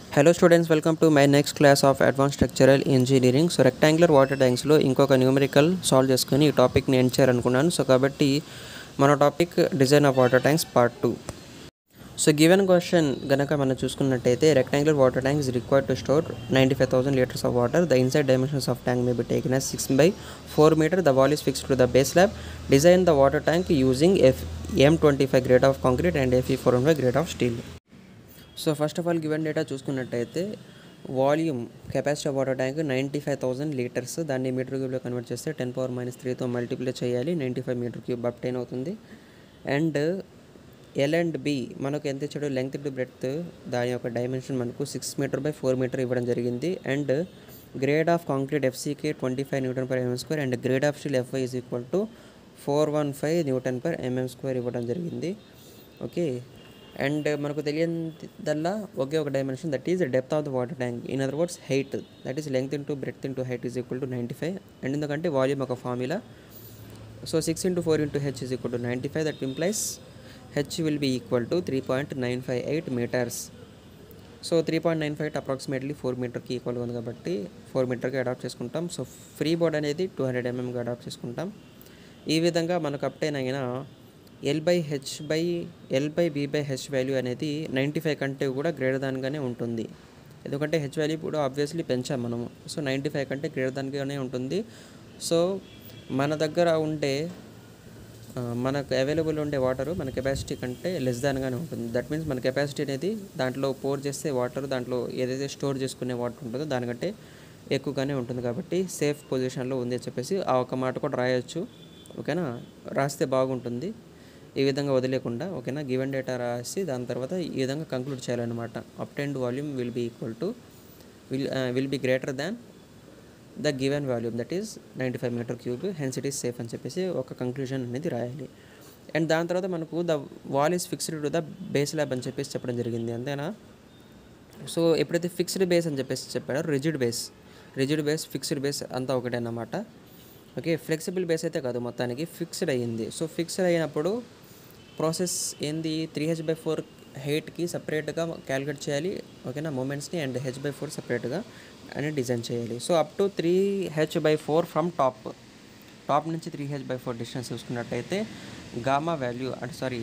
hello students welcome to my next class of advance structural engineering so rectangular water ట్యాంక్స్లో ఇంకొక numerical solve చేసుకొని ఈ టాపిక్ని end చేయాలనుకున్నాను సో కాబట్టి మన topic design of water tanks part two so given question గనక మనం చూసుకున్నట్టయితే rectangular water tank is required to store ninety five thousand litres of water the inside dimensions of tank may be taken as six by four metre the wall is fixed to the base slab design the water tank using F M25 grade of concrete and FE 405 grade of steel so first of all given data చూసుకున్నట్టయితే volume capacity of water tank ninety five thousand litres దాన్ని metre క్యూబ్లో convert చేస్తే ten power minus త్రీతో multiply చేయాలి ninety five metre cube obtain అవుతుంది and L and B మనకు ఎంత ఇచ్చాడో లెంగ్త్ టు బ్రెడ్త్ దాని యొక్క డైమెన్షన్ మనకు six metre by four metre ఇవ్వడం జరిగింది and grade of concrete FCK twenty five newton per MM square and grade of steel FY is equal to four one five newton per MM square ఇవ్వడం జరిగింది okay and మనకు తెలియదల్లా ఒకే ఒక dimension that is depth of the water tank in other words height that is length into breadth into height is equal to ninety five and ఎందుకంటే volume ఒక formula so six into four into H is equal to ninety five that implies H will be equal to three point nine five eight metres so three point nine five approximately four మీటర్కి ఈక్వల్గా ఉంది కాబట్టి four మీటర్కి adapt చేసుకుంటాం so free board అనేది two hundred ఎంఎంగా adapt చేసుకుంటాం ఈ విధంగా మనకు అప్టైన్ అయిన L by H by L by B by H value అనేది నైంటీ ఫైవ్ కంటే కూడా గ్రేటర్ దాన్గానే ఉంటుంది ఎందుకంటే హెచ్ వాల్యూ కూడా ఆబ్వియస్లీ పెంచాం మనము సో నైంటీ ఫైవ్ కంటే గ్రేటర్ దానిగానే ఉంటుంది సో మన దగ్గర ఉండే ఆ, మనకు అవైలబుల్ ఉండే వాటర్ మన కెపాసిటీ కంటే లెస్ దాన్గానే ఉంటుంది దట్ మీన్స్ మన కెపాసిటీ అనేది దాంట్లో పోర్ చేస్తే వాటర్ దాంట్లో ఏదైతే స్టోర్ చేసుకునే వాటర్ ఉంటుందో దానికంటే ఎక్కువగానే ఉంటుంది కాబట్టి సేఫ్ పొజిషన్లో ఉంది అని చెప్పేసి ఆ ఒక మాట కూడా రాయొచ్చు ఓకేనా రాస్తే బాగుంటుంది ఈ విధంగా వదిలేకుండా ఓకేనా గివెన్ డేటా రాసి దాని తర్వాత ఈ విధంగా కంక్లూడ్ చేయాలన్నమాట obtained volume will be equal to will will be greater than the given volume that is ninety five metre cube hence it is safe అని చెప్పేసి ఒక కంక్లూజన్ అనేది రాయాలి అండ్ దాని తర్వాత మనకు the wall is fixed to the base slab అని చెప్పేసి చెప్పడం జరిగింది అంతేనా సో ఎప్పుడైతే ఫిక్స్డ్ బేస్ అని చెప్పేసి చెప్పాడో rigid base rigid base fixed base అంతా ఒకటే అన్నమాట ఓకే ఫ్లెక్సిబుల్ బేస్ అయితే కాదు మొత్తానికి ఫిక్స్డ్ అయ్యింది సో ఫిక్స్డ్ అయినప్పుడు ప్రాసెస్ ఏంది త్రీ హెచ్ బై ఫోర్ హైట్కి సపరేట్గా క్యాలిక్యులేట్ చేయాలి ఓకేనా మూమెంట్స్ని అండ్ హెచ్ బై ఫోర్ సపరేట్గా అని డిజైన్ చేయాలి so up to three H by four from top top నుంచి three H by four distance చూసుకున్నట్టయితే గామా వాల్యూ అంటే సారీ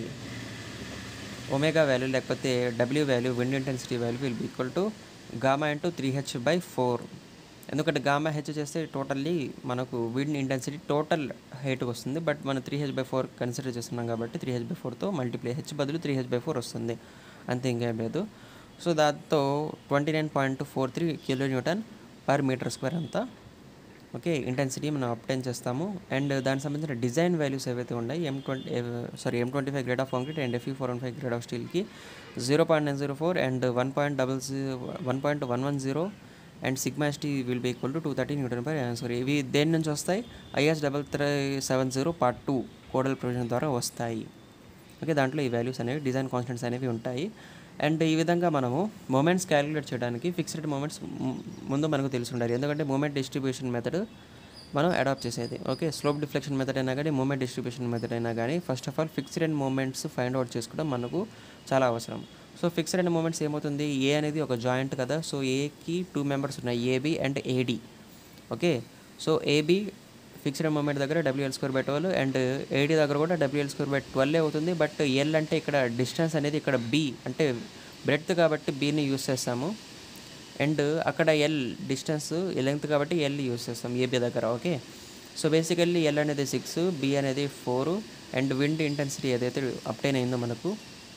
ఒమేగా వాల్యూ లేకపోతే W value wind intensity value will be equal to gamma into three H by four ఎందుకంటే gamma H చేస్తే totally మనకు wind intensity total height వస్తుంది but మనం three H by four consider చేస్తున్నాం కాబట్టి three H by ఫోర్తో multiply H బదులు three H by four వస్తుంది అంతే ఇంకేం లేదు సో దాంతో twenty nine point four three kilo newton per metre square అంతా ఓకే ఇంటెన్సిటీ మనం అప్టైన్ చేస్తాము అండ్ దానికి సంబంధించిన డిజైన్ వాల్యూస్ ఏవైతే ఉన్నాయి M twenty sorry M twenty five grade of concrete and FE four one five grade of స్టీల్కి zero point nine zero four and one point double one point one one zero and sigma ST will be equal to two thirty newton per sorry ఇవి దేని నుంచి వస్తాయి IS double three seven zero part two codal provision ద్వారా వస్తాయి okay దాంట్లో ఈ values అనేవి design constants అనేవి ఉంటాయి అండ్ ఈ విధంగా మనము మూమెంట్స్ క్యాలిక్యులేట్ చేయడానికి ఫిక్స్డ్ మూమెంట్స్ ముందు మనకు తెలిసి ఉండాలి ఎందుకంటే మూమెంట్ డిస్ట్రిబ్యూషన్ మెథడ్ మనం అడాప్ట్ చేసేది ఓకే స్లోప్ డిఫ్లెక్షన్ మెథడ్ అయినా కానీ మూమెంట్ డిస్ట్రిబ్యూషన్ మెథడ్ అయినా కానీ first of all fixed and moments find out చేసుకోవడం మనకు చాలా అవసరం సో ఫిక్స్డ్ అండ్ మూమెంట్స్ ఏమవుతుంది ఏ అనేది ఒక జాయింట్ కదా సో ఏకి టూ మెంబర్స్ ఉన్నాయి AB and AD okay so AB fixed moment దగ్గర WL square by twelve and AD దగ్గర కూడా డబ్ల్యూఎల్ స్క్వేర్ బై ట్వెల్వ్ అవుతుంది బట్ ఎల్ అంటే ఇక్కడ డిస్టెన్స్ అనేది ఇక్కడ బి అంటే బ్రెడ్త్ కాబట్టి బీని యూస్ చేస్తాము అండ్ అక్కడ ఎల్ డిస్టెన్స్ లెంగ్త్ కాబట్టి ఎల్ యూస్ చేస్తాం ఏబీ దగ్గర ఓకే సో బేసికల్లీ ఎల్ అనేది సిక్స్ బి అనేది ఫోర్ అండ్ విండ్ ఇంటెన్సిటీ ఏదైతే అప్టైన్ అయిందో మనకు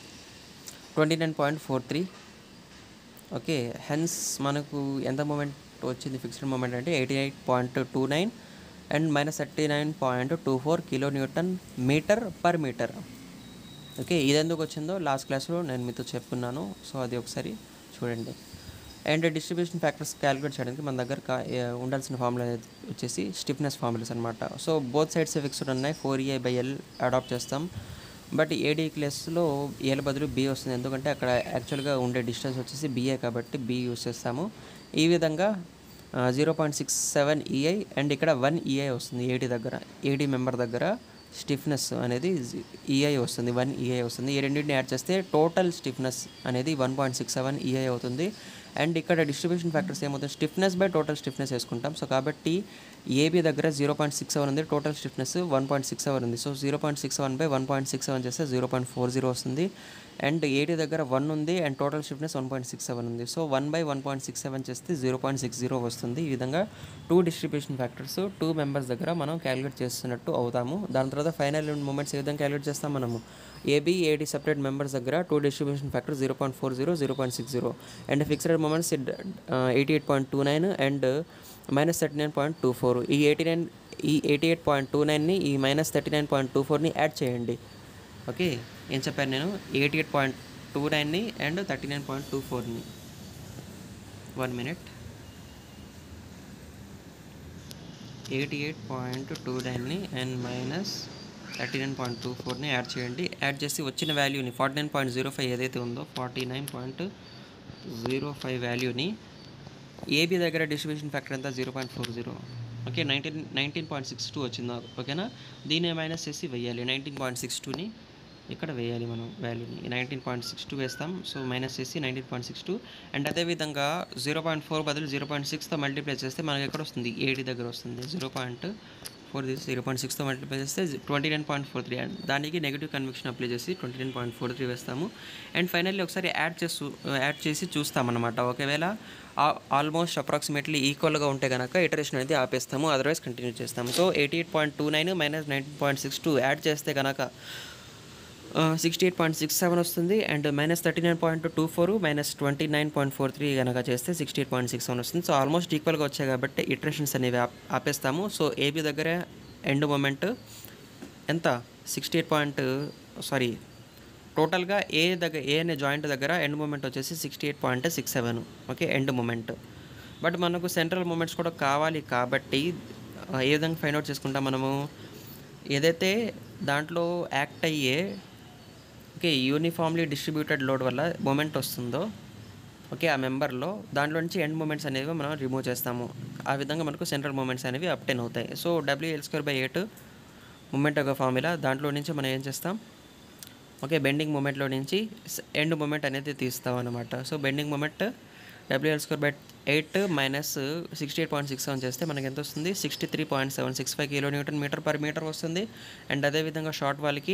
twenty nine point four three okay hence మనకు ఎంత మూమెంట్ వచ్చింది ఫిక్స్డ్ మూమెంట్ అంటే eighty eight point two nine and minus thirty nine point two four kilo newton metre per metre okay ఇది ఎందుకు వచ్చిందో లాస్ట్ క్లాస్లో నేను మీతో చెప్పుకున్నాను సో అది ఒకసారి చూడండి అండ్ డిస్ట్రిబ్యూషన్ ఫ్యాక్టర్స్ క్యాలిక్యులేట్ చేయడానికి మన దగ్గర కా- ఏ- ఉండాల్సిన ఫార్ములా వచ్చేసి స్టిఫ్నెస్ ఫార్ములాస్ అనమాట సో బోత్ సైడ్స్ ఫిక్స్డ్ ఉన్నాయి four A by L adopt చేస్తాం బట్ ఏడీ క్లాస్లో ఏల బదులు బి వస్తుంది ఎందుకంటే అక్కడ యాక్చువల్గా ఉండే డిస్టెన్స్ వచ్చేసి బిఏ కాబట్టి బి యూస్ చేస్తాము ఈ విధంగా zero point six seven EI and ఇక్కడ వన్ ఈఐ వస్తుంది ఏడీ దగ్గర ఏడీ మెంబర్ దగ్గర స్టిఫ్నెస్ అనేది ఈఐ వస్తుంది వన్ ఈఐ వస్తుంది ఈ రెండింటిని యాడ్ చేస్తే టోటల్ స్టిఫ్నెస్ అనేది one point six seven EI అవుతుంది అండ్ ఇక్కడ డిస్ట్రిబ్యూషన్ ఫ్యాక్టర్స్ ఏమవుతుంది స్టిఫ్నెస్ బై టోటల్ స్టిఫ్నెస్ వేసుకుంటాం సో కాబట్టి ఏబీ దగ్గర జీరో పాయింట్ సిక్స్ సెవెన్ ఉంది total stiffness one point six seven ఉంది so zero point six seven by one point six seven చేస్తే zero point four zero వస్తుంది and AT దగ్గర one ఉంది and total stiffness one point six seven ఉంది so one by one point six seven చేస్తే zero point six zero వస్తుంది ఈ విధంగా two distribution factors two members దగ్గర మనం క్యాలిక్యులేట్ చేస్తున్నట్టు అవుతాము దాని తర్వాత ఫైనల్ మూమెంట్స్ ఏ విధంగా క్యాలిక్యులేట్ చేస్తాం మనము ఏబీ ఏడి సపరేట్ మెంబర్స్ దగ్గర two distribution factor zero point four zero zero point six zero and fixed moments eighty eight point two nine and minus thirty nine point two four ఈ eighty nine ఈ eighty eight point two నైన్ని ఈ minus thirty nine point two ఫోర్ని add చేయండి okay ఏం చెప్పాను నేను eighty eight point two నైన్ని and thirty nine point two ఫోర్ని one minute eighty eight point two నైన్ని and minus thirty nine point two ఫోర్ని యాడ్ చేయండి యాడ్ చేసి వచ్చిన వాల్యూని forty nine point zero five ఏదైతే ఉందో forty nine point zero five వాల్యూని ఏబీ దగ్గర డిస్ట్రిబ్యూషన్ ఫ్యాక్టర్ ఎంత zero point four zero okay nineteen nineteen point six two వచ్చింది ఓకేనా దీన్ని మైనస్ చేసి వెయ్యాలి నైన్టీన్ పాయింట్ సిక్స్ టూని ఇక్కడ వేయాలి మనం వాల్యూని నైన్టీన్ పాయింట్ సిక్స్ టూ వేస్తాం సో మైనస్ చేసి nineteen point six two and అదేవిధంగా జీరో పాయింట్ ఫోర్ బదులు జీరో పాయింట్ సిక్స్తో మల్టిప్లై చేస్తే మనకి ఎక్కడ వస్తుంది ఏడి దగ్గర వస్తుంది జీరో పాయింట్ ఫోర్ తీసి జీరో పాయింట్ సిక్స్తో మల్టిప్లై చేస్తే twenty nine point four three and దానికి నెగిటివ్ కన్విక్షన్ అప్లై చేసి twenty nine point four three వేస్తాము అండ్ ఫైనల్లీ ఒకసారి యాడ్ చేస్తూ యాడ్ చేసి చూస్తామన్నమాట ఒకవేళ ఆల్మోస్ట్ అప్రాక్సిమేట్లీ ఈక్వల్గా ఉంటే కనుక ఇటరేషన్ అనేది ఆపేస్తాము అదర్వైజ్ కంటిన్యూ చేస్తాము so eighty eight point two nine minus nineteen point six two add చేస్తే కనుక sixty eight point six seven వస్తుంది and minus thirty nine point two four minus twenty nine point four three కనుక చేస్తే sixty eight point six seven వస్తుంది so almost ఈక్వల్గా వచ్చాయి కాబట్టి iterations అనేవి ఆప్- ఆపేస్తాము సో ఏబీ దగ్గర ఎండ్ మూమెంట్ ఎంత సిక్స్టీ ఎయిట్ పాయింట్ సారీ టోటల్గా ఏ దగ్గర ఏ అనే జాయింట్ దగ్గర ఎండ్ మూమెంట్ వచ్చేసి sixty eight point six seven okay end moment but మనకు సెంట్రల్ మూమెంట్స్ కూడా కావాలి కాబట్టి ఆ, ఏ విధంగా ఫైండ్ అవుట్ చేసుకుంటాం మనము ఏదైతే దాంట్లో యాక్ట్ అయ్యే ఓకే యూనిఫామ్లీ డిస్ట్రిబ్యూటెడ్ లోడ్ వల్ల మూమెంట్ వస్తుందో ఓకే ఆ మెంబర్లో దాంట్లో నుంచి ఎండ్ మూమెంట్స్ అనేవి మనం రిమూవ్ చేస్తాము ఆ విధంగా మనకు సెంట్రల్ మూమెంట్స్ అనేవి అప్టెన్ అవుతాయి so WL square by eight moment ఒక ఫార్ములా దాంట్లో నుంచి మనం ఏం చేస్తాం ఓకే బెండింగ్ మూమెంట్లో నుంచి ఎండ్ మూమెంట్ అనేది తీస్తాం అనమాట so bending moment WL square by eight minus sixty eight point six seven చేస్తే మనకి ఎంత వస్తుంది sixty three point seven six five kilo newton metre per metre వస్తుంది అండ్ అదేవిధంగా షార్ట్ వాళ్ళకి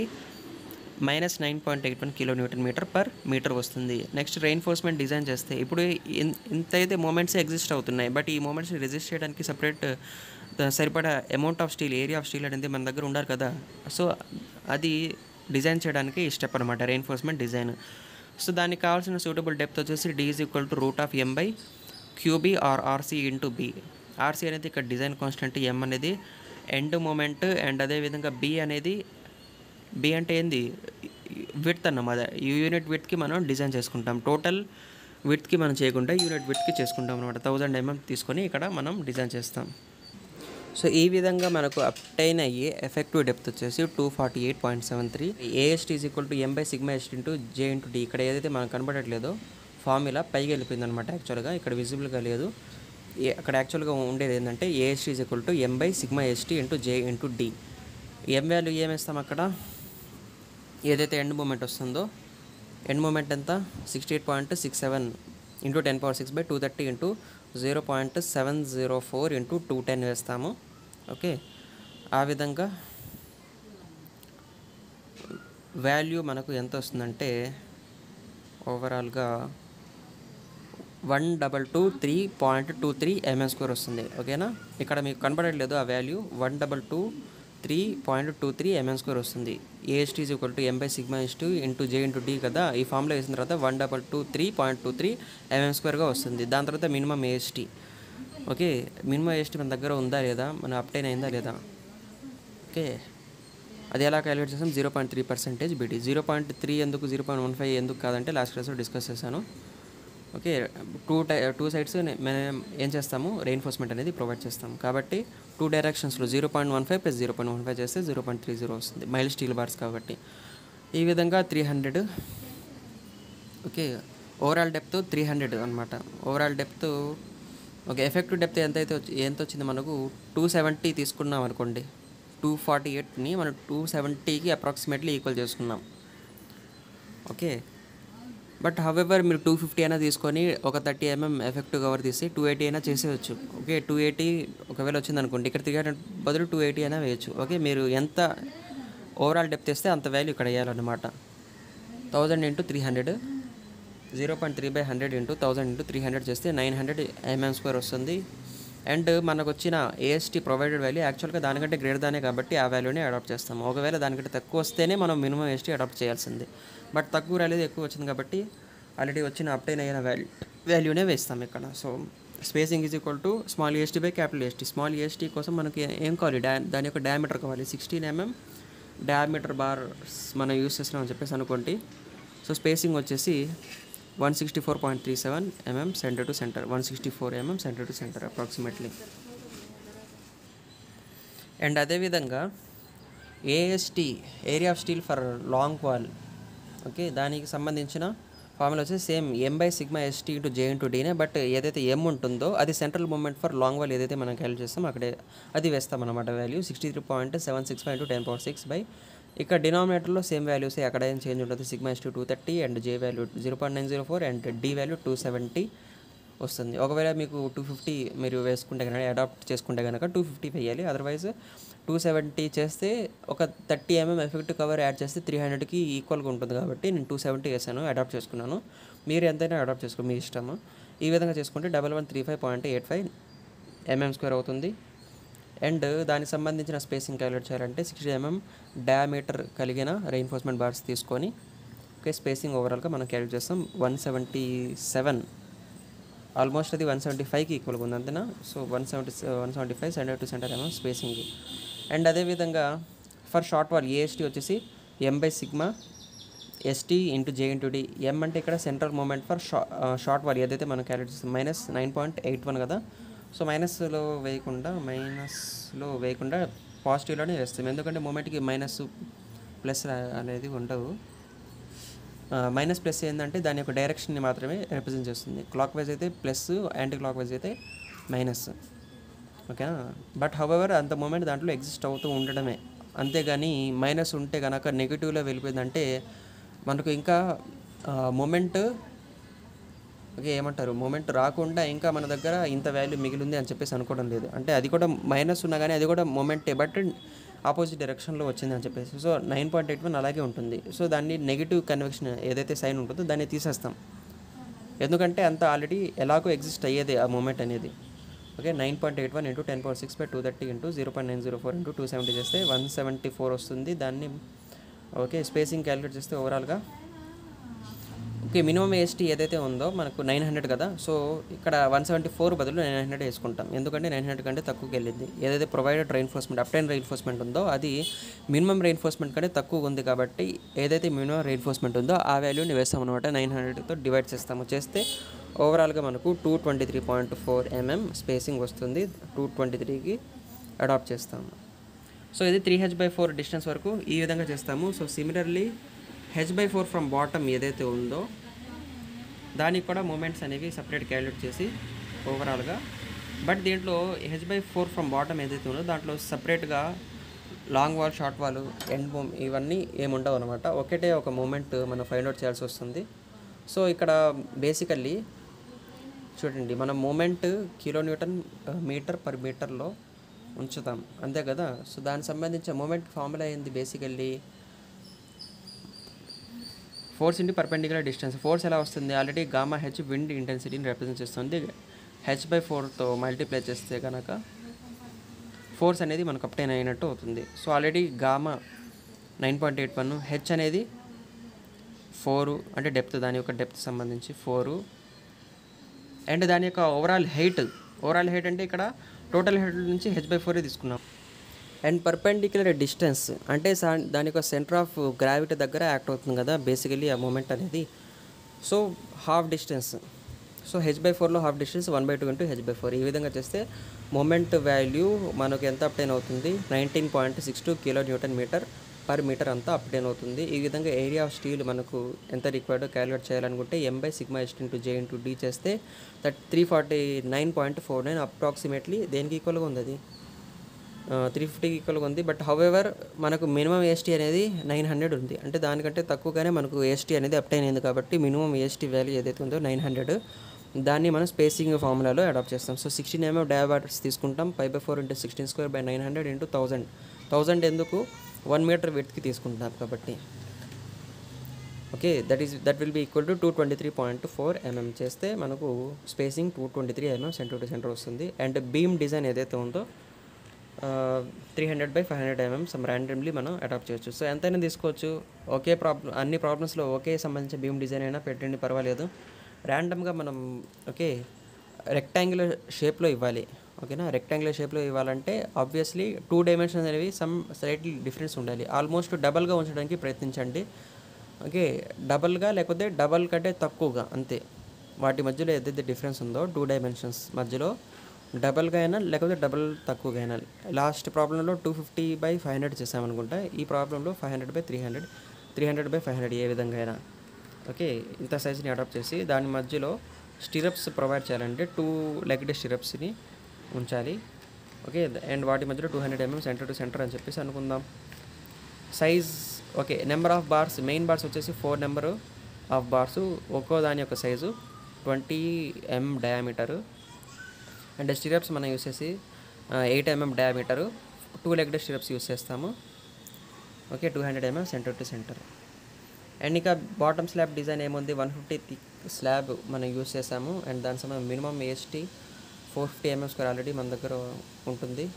minus nine point eight one kilo newton metre per metre వస్తుంది next reinforcement design చేస్తే ఇప్పుడు ఇన్- ఇంత అయితే మూమెంట్స్ ఎగ్జిస్ట్ అవుతున్నాయి బట్ ఈ మూమెంట్స్ని రెజిస్ట్ చేయడానికి సపరేట్ సరిపడా amount of steel area of steel అనేది మన దగ్గర ఉండాలి కదా సో అది డిజైన్ చేయడానికి ఈ స్టెప్ అనమాట రెయిన్ఫోర్స్మెంట్ డిజైన్ సో దానికి కావాల్సిన సూటబుల్ డెప్త్ వచ్చేసి D is equal to root of M by QB R RC into B RC అనేది ఇక్కడ డిజైన్ కాన్స్టెంట్ ఎం అనేది ఎండ్ మూమెంట్ అండ్ అదేవిధంగా బి అనేది బి అంటే ఏంది విడ్త్ అన్నమాట ఈ యూనిట్ విడ్త్కి మనం డిజైన్ చేసుకుంటాం టోటల్ విడ్త్కి మనం చేయకుండా యూనిట్ విడ్త్కి చేసుకుంటాం అనమాట థౌజండ్ ఎంఎం తీసుకొని ఇక్కడ మనం డిజైన్ చేస్తాం సో ఈ విధంగా మనకు అప్టైన్ అయ్యే ఎఫెక్టివ్ డెప్త్ వచ్చేసి two forty eight point seven three AST is equal to M by sigma ST into J into D ఇక్కడ ఏదైతే మనకు కనబడట్లేదో ఫార్ములా పైకి వెళ్ళిపోయింది అనమాట యాక్చువల్గా ఇక్కడ విజిబుల్గా లేదు ఏ- అక్కడ యాక్చువల్గా ఉండేది ఏంటంటే AST is equal to M by sigma ST into J into D M value ఏమేస్తాం అక్కడ ఏదైతే ఎండ్ మూమెంట్ వస్తుందో ఎండ్ మూమెంట్ ఎంత sixty eight point six seven into ten power six by two thirty into zero point seven zero four into two ten వేస్తాము okay ఆ విధంగా value మనకు ఎంత వస్తుందంటే ఓవరాల్గా one double two three point two three mm square వస్తుంది ఓకేనా ఇక్కడ మీకు కనబడట్లేదు ఆ value one double two three point two three mm square వస్తుంది AST is equal to M by sigma S T into J into D కదా ఈ ఫామ్లో వేసిన తర్వాత one double two three point two three mm స్క్వేర్గా వస్తుంది దాని తర్వాత minimum AST okay minimum AST మన దగ్గర ఉందా లేదా మన అప్టైన్ అయిందా లేదా ఓకే అది ఎలా క్యాలిక్యులేట్ చేసాం zero point three percentage BT zero point three ఎందుకు జీరో పాయింట్ వన్ ఫైవ్ ఎందుకు కాదంటే లాస్ట్ క్లాస్లో డిస్కస్ చేశాను okay two tie two sides మనం ఏం చేస్తాము రెయిన్ఫోర్స్మెంట్ అనేది ప్రొవైడ్ చేస్తాం కాబట్టి టూ డైరెక్షన్స్లో zero point one five plus zero point one five చేస్తే జీరో పాయింట్ త్రీ జీరో వస్తుంది మైల్ స్టీల్ బార్స్ కాబట్టి ఈ విధంగా three hundred okay overall depth three hundred అనమాట overall depth okay effective depth ఎంత అయితే వచ్చి ఎంత వచ్చింది మనకు టూ సెవెంటీ తీసుకున్నాం అనుకోండి టూ ఫార్టీ ఎయిట్ని మనం టూ సెవెంటీకి అప్రాక్సిమేట్లీ ఈక్వల్ చేసుకున్నాం ఓకే బట్ హవెవర్ మీరు టూ ఫిఫ్టీ అయినా తీసుకొని ఒక థర్టీ ఎంఎం ఎఫెక్టివ్ కవర్ తీసి టూ ఎయిటీ అయినా చేసేయచ్చు ఓకే టూ ఎయిటీ ఒకవేళ వచ్చింది అనుకోండి ఇక్కడ త్రీ హండ్రెడ్ బదులు టూ ఎయిటీ అయినా వేయచ్చు ఓకే మీరు ఎంత ఓవరాల్ డెప్త్ ఇస్తే అంత వాల్యూ ఇక్కడ వేయాలన్నమాట thousand into three hundred zero point three by hundred into thousand into three hundred చేస్తే నైన్ హండ్రెడ్ ఎంఎం స్క్వేర్ వస్తుంది అండ్ మనకు వచ్చిన ఏఎస్టీ ప్రొవైడెడ్ వాల్యూ యాక్చువల్గా దానికంటే గ్రేటర్ దానే కాబట్టి ఆ వాల్యూని అడాప్ట్ చేస్తాం ఒకవేళ దానికంటే తక్కువ వస్తేనే మనం మినిమం ఏఎస్టీ అడాప్ట్ చేయాల్సింది బట్ తక్కువ రాలేదు ఎక్కువ వచ్చింది కాబట్టి ఆల్రెడీ వచ్చిన అప్టైన్ అయిన వాల్యూ వాల్యూనే వేస్తాం ఇక్కడ so spacing is equal to small EST by capital EST small EST కోసం మనకి ఏం కావాలి డా దాని యొక్క డయామీటర్ కావాలి సిక్స్టీన్ ఎంఎం డయామీటర్ బార్ మనం యూస్ చేస్తున్నాం చెప్పేసి అనుకోండి సో స్పేసింగ్ వచ్చేసి one sixty four point three seven mm centre to centre one sixty four mm centre to centre approximately and అదేవిధంగా AST area of steel for long wall okay దానికి సంబంధించిన formula వచ్చి same M by sigma ST into J into డీనే but ఏదైతే M ఉంటుందో అది central moment for long wall ఏదైతే మనం క్యాలిక్యులేట్ చేస్తాం అక్కడే అది వేస్తాం అనమాట value sixty three point seven six five into ten power six by ఇక్కడ డినామినేటర్లో సేమ్ వాల్యూస్ ఎక్కడ ఏం చేంజ్ ఉంటుంది sigma S two thirty and J value zero point nine zero four and D value two seventy వస్తుంది ఒకవేళ మీకు two fifty మీరు వేసుకుంటే కనుక అడాప్ట్ చేసుకుంటే కనుక టూ ఫిఫ్టీ వేయాలి అదర్వైజ్ టూ సెవెంటీ చేస్తే ఒక thirty mm effective cover add చేస్తే త్రీ హండ్రెడ్కి ఈక్వల్గా ఉంటుంది కాబట్టి నేను టూ సెవెంటీ వేసాను అడాప్ట్ చేసుకున్నాను మీరు ఎంతైనా అడాప్ట్ చేసుకో మీ ఇష్టము ఈ విధంగా చేసుకుంటే double one three five point eight five MM square అవుతుంది అండ్ దానికి సంబంధించిన స్పేసింగ్ క్యాలిక్యులేట్ చేయాలంటే సిక్స్టీ ఎంఎం డయామీటర్ కలిగిన రెయిన్ఫోర్స్మెంట్ బార్స్ తీసుకొని ఓకే స్పేసింగ్ ఓవరాల్గా మనం క్యాలిక్యులేట్ చేస్తాం వన్ సెవెంటీ సెవెన్ ఆల్మోస్ట్ అది వన్ సెవెంటీ ఫైవ్కి ఈక్వల్గా ఉంది అంతేనా so one seventy one seventy five centre to centre MM spacing and అదేవిధంగా ఫర్ షార్ట్ వాల్ ఏఎస్టీ వచ్చేసి M by sigma ST into J into D ఎం అంటే ఇక్కడ సెంట్రల్ మూమెంట్ ఫర్ షా షార్ట్ వాల్ ఏదైతే మనం క్యాలిక్యులేట్ చేస్తాం minus nine point eight one కదా so మైనస్లో వేయకుండా మైనస్లో వేయకుండా పాజిటివ్లోనే వేస్తాం ఎందుకంటే మూమెంట్కి మైనస్ ప్లస్ అనేది ఉండవు మైనస్ ప్లస్ ఏంటంటే దాని యొక్క డైరెక్షన్ని మాత్రమే రిప్రజెంట్ చేస్తుంది క్లాక్ వైజ్ అయితే ప్లస్ యాంటీ క్లాక్ వైజ్ అయితే మైనస్ ఓకేనా బట్ హవెవర్ అంత మూమెంట్ దాంట్లో ఎగ్జిస్ట్ అవుతూ ఉండడమే అంతేగాని మైనస్ ఉంటే కనుక నెగిటివ్లో వెళ్ళిపోయిందంటే మనకు ఇంకా మూమెంట్ ఓకే ఏమంటారు మూమెంట్ రాకుండా ఇంకా మన దగ్గర ఇంత వాల్యూ మిగిలింది అని చెప్పేసి అనుకోవడం లేదు అంటే అది కూడా మైనస్ ఉన్నా కానీ అది కూడా మూమెంటే బట్ ఆపోజిట్ డైరెక్షన్లో వచ్చింది అని చెప్పేసి so nine point eight one అలాగే ఉంటుంది సో దాన్ని నెగిటివ్ కన్వెక్షన్ ఏదైతే సైన్ ఉంటుందో దాన్ని తీసేస్తాం ఎందుకంటే అంత ఆల్రెడీ ఎలాగో ఎగ్జిస్ట్ అయ్యేది ఆ మూమెంట్ అనేది okay nine point eight one into ten point six by two thirty into zero point nine zero four into two seventy చేస్తే వన్ సెవెంటీ ఫోర్ వస్తుంది దాన్ని ఓకే స్పేసింగ్ క్యాలిక్యులేట్ చేస్తే ఓవరాల్గా ఓకే మినిమం ఏఎస్టీ ఏదైతే ఉందో మనకు nine hundred కదా so ఇక్కడ వన్ సెవెంటీ ఫోర్ బదులు నైన్ హండ్రెడ్ వేసుకుంటాం ఎందుకంటే నైన్ హండ్రెడ్ కంటే తక్కువకి వెళ్ళింది ఏదైతే ప్రొవైడెడ్ రెయిన్ఫోర్స్మెంట్ అప్టైన్ రెయిన్ఫోర్స్మెంట్ ఉందో అది మినిమం రెయిన్ఫోర్స్మెంట్ కంటే తక్కువ ఉంది కాబట్టి ఏదైతే మినిమం రెయిన్ఫోర్స్మెంట్ ఉందో ఆ వాల్యూని వేస్తాం అనమాట నైన్ హండ్రెడ్తో డివైడ్ చేస్తాము చేస్తే ఓవరాల్గా మనకు two twenty three point four MM spacing వస్తుంది టూ ట్వంటీ త్రీకి అడాప్ట్ చేస్తాము సో ఇది three H by four distance వరకు ఈ విధంగా చేస్తాము so similarly H by four from bottom ఏదైతే ఉందో దానికి కూడా మూమెంట్స్ అనేవి సపరేట్ క్యాలిక్యులేట్ చేసి ఓవరాల్గా బట్ దీంట్లో H by four from bottom ఏదైతే ఉందో దాంట్లో సపరేట్గా long wall short wall and మూమ్ ఇవన్నీ ఏముండవు అనమాట ఒకటే ఒక మూమెంట్ మనం ఫైండ్ అవుట్ చేయాల్సి వస్తుంది సో ఇక్కడ బేసికల్లీ చూడండి మనం moment kilo newton metre per మీటర్లో ఉంచుతాం అంతే కదా సో దానికి సంబంధించిన మూమెంట్ ఫార్ములా ఏంది basically force into perpendicular distance force ఎలా వస్తుంది ఆల్రెడీ గామా హెచ్ విండ్ ఇంటెన్సిటీని రిప్రజెంట్ చేస్తుంది హెచ్ బై ఫోర్తో మల్టిప్లై చేస్తే కనుక ఫోర్స్ అనేది మనకు అప్టైన్ అయినట్టు అవుతుంది so already gamma nine point eight one H అనేది ఫోరు అంటే డెప్త్ దాని యొక్క డెప్త్ సంబంధించి ఫోరు అండ్ దాని యొక్క ఓవరాల్ హైట్ ఓవరాల్ హైట్ అంటే ఇక్కడ టోటల్ హైట్ నుంచి హెచ్ బై ఫోరే తీసుకున్నాం అండ్ పర్పెండిక్యులర్ డిస్టెన్స్ అంటే సా- దాని యొక్క సెంటర్ ఆఫ్ గ్రావిటీ దగ్గర యాక్ట్ అవుతుంది కదా బేసికలీ ఆ మూమెంట్ అనేది so half distance so H by ఫోర్లో half distance one by two into H by four ఈ విధంగా చేస్తే మూమెంట్ వాల్యూ మనకు ఎంత అప్టైన్ అవుతుంది nineteen point six two kilo newton metre per metre అంతా అప్టైన్ అవుతుంది ఈ విధంగా ఏరియా ఆఫ్ స్టీల్ మనకు ఎంత రిక్వైర్డో క్యాలిక్యులేట్ చేయాలనుకుంటే M by sigma ST into J into D చేస్తే that three forty nine point four nine approximately దేనికి ఈక్వల్గా ఉంది అది త్రీ ఫిఫ్టీకి ఈక్వల్గా ఉంది బట్ హౌఎవర్ మనకు మినిమం ఏఎస్టీ అనేది నైన్ హండ్రెడ్ ఉంది అంటే దానికంటే తక్కువగానే మనకు ఏఎస్టీ అనేది అప్టైన్ అయింది కాబట్టి మినిమం ఏఎస్టీ వాల్యూ ఏదైతే ఉందో నైన్ హండ్రెడ్ దాన్ని మనం స్పేసింగ్ ఫార్ములాలో అడాప్ట్ చేస్తాం సో సిక్స్టీన్ ఎంఎం డయాబాటర్స్ తీసుకుంటాం five by four into sixteen square by nine hundred into thousand thousand ఎందుకు వన్ మీటర్ విడ్త్కి తీసుకుంటాం కాబట్టి okay that is that will be equal to two twenty three point four MM చేస్తే మనకు spacing two twenty three MM centre to centre వస్తుంది and beam design ఏదైతే ఉందో three hundred by five hundred MM some randomly మనం adapt చేయొచ్చు so ఎంతైనా తీసుకోవచ్చు ఒకే problem అన్ని ప్రాబ్లమ్స్లో ఒకే సంబంధించిన బీమ్ డిజైన్ అయినా పెట్టండి పర్వాలేదు ర్యాండమ్గా మనం ఓకే రెక్టాంగులర్ షేప్లో ఇవ్వాలి ఓకేనా రెక్టాంగులర్ షేప్లో ఇవ్వాలంటే ఆబ్వియస్లీ టూ డైమెన్షన్స్ అనేవి సమ్ స్లైట్లీ డిఫరెన్స్ ఉండాలి ఆల్మోస్ట్ డబల్గా ఉంచడానికి ప్రయత్నించండి ఓకే డబల్గా లేకపోతే డబల్ కంటే తక్కువగా అంతే వాటి మధ్యలో ఏదైతే డిఫరెన్స్ ఉందో టూ డైమెన్షన్స్ మధ్యలో డబల్గా అయినా లేకపోతే డబల్ తక్కువగా అయినా లాస్ట్ ప్రాబ్లంలో two fifty by five hundred చేసామనుకుంటా ఈ ప్రాబ్లంలో five hundred by three hundred three hundred by five hundred ఏ విధంగా అయినా ఓకే ఇంత సైజ్ని అడాప్ట్ చేసి దాని మధ్యలో స్టిరప్స్ ప్రొవైడ్ చేయాలంటే టూ లెగ్డ్ స్టిరప్స్ని ఉంచాలి ఓకే అండ్ వాటి మధ్యలో two hundred MM centre to centre అని చెప్పేసి అనుకుందాం size okay number of bars main bars వచ్చేసి ఫోర్ నెంబరు ఆఫ్ బార్స్ ఒక్కో దాని యొక్క size twenty M diameter and stirrups మనం యూస్ చేసి eight MM diameter two legged stirrups use చేస్తాము okay two hundred MM centre to centre and ఇంకా bottom slab design ఏముంది one fifty thick slab మనం use చేసాము అండ్ దాని సమయం minimum AST four fifty MM square already మన దగ్గర ఉంటుంది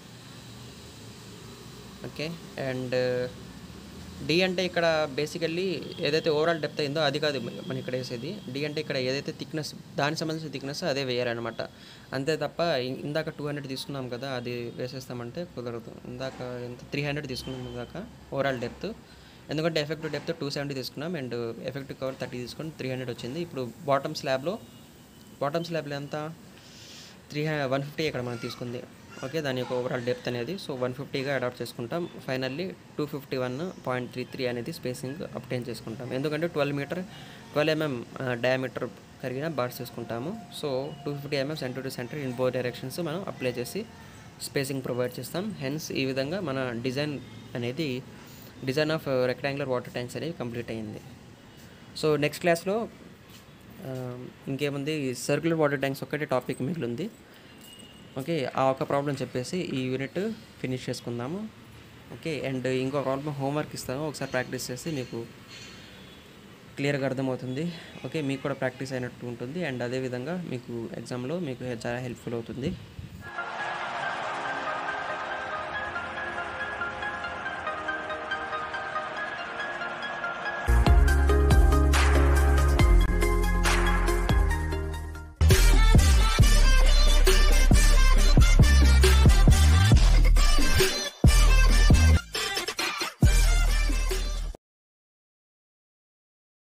ఓకే అండ్ డి అంటే ఇక్కడ బేసికల్లీ ఏదైతే ఓవరాల్ డెప్త్ అయిందో అది కాదు మనం ఇక్కడ వేసేది డి అంటే ఇక్కడ ఏదైతే థిక్నెస్ దానికి సంబంధించిన థిక్నెస్ అదే వేయాలన్నమాట అంతే తప్ప ఇం- ఇందాక టూ హండ్రెడ్ తీసుకున్నాం కదా అది వేసేస్తామంటే కుదరదు ఇందాక ఎంత త్రీ హండ్రెడ్ తీసుకున్నాం ఇందాక ఓవరాల్ డెప్త్ ఎందుకంటే ఎఫెక్టివ్ డెప్త్ టూ సెవెంటీ తీసుకున్నాం అండ్ ఎఫెక్టివ్ కవర్ థర్టీ తీసుకొని త్రీ హండ్రెడ్ వచ్చింది ఇప్పుడు బాటమ్ స్లాబ్లో బాటమ్ స్లాబ్లో ఎంత త్రీ వన్ ఫిఫ్టీ ఇక్కడ మనం తీసుకుంది ఓకే దాని యొక్క ఓవరాల్ డెప్త్ అనేది సో వన్ ఫిఫ్టీగా అడాప్ట్ చేసుకుంటాం finally two fifty one point three three అనేది స్పేసింగ్ అప్టైన్ చేసుకుంటాం ఎందుకంటే twelve metre twelve MM diameter కరిగిన బార్స్ చేసుకుంటాము so two fifty MM centre to centre in both directions మనం అప్లై చేసి స్పేసింగ్ ప్రొవైడ్ చేస్తాం హెన్స్ ఈ విధంగా మన డిజైన్ అనేది design of rectangular water tanks అనేది కంప్లీట్ అయ్యింది సో నెక్స్ట్ క్లాస్లో ఆ, ఇంకేముంది సర్క్యులర్ వాటర్ ట్యాంక్స్ ఒక్కటే టాపిక్ మిగిలింది ఓకే ఆ ఒక ప్రాబ్లం చెప్పేసి ఈ యూనిట్ ఫినిష్ చేసుకుందాము ఓకే అండ్ ఇంకో ప్రాబ్లం హోంవర్క్ ఇస్తాను ఒకసారి ప్రాక్టీస్ చేస్తే మీకు క్లియర్గా అర్థమవుతుంది ఓకే మీకు కూడా ప్రాక్టీస్ అయినట్టు ఉంటుంది అండ్ అదేవిధంగా మీకు ఎగ్జామ్లో మీకు చాలా హెల్ప్ఫుల్ అవుతుంది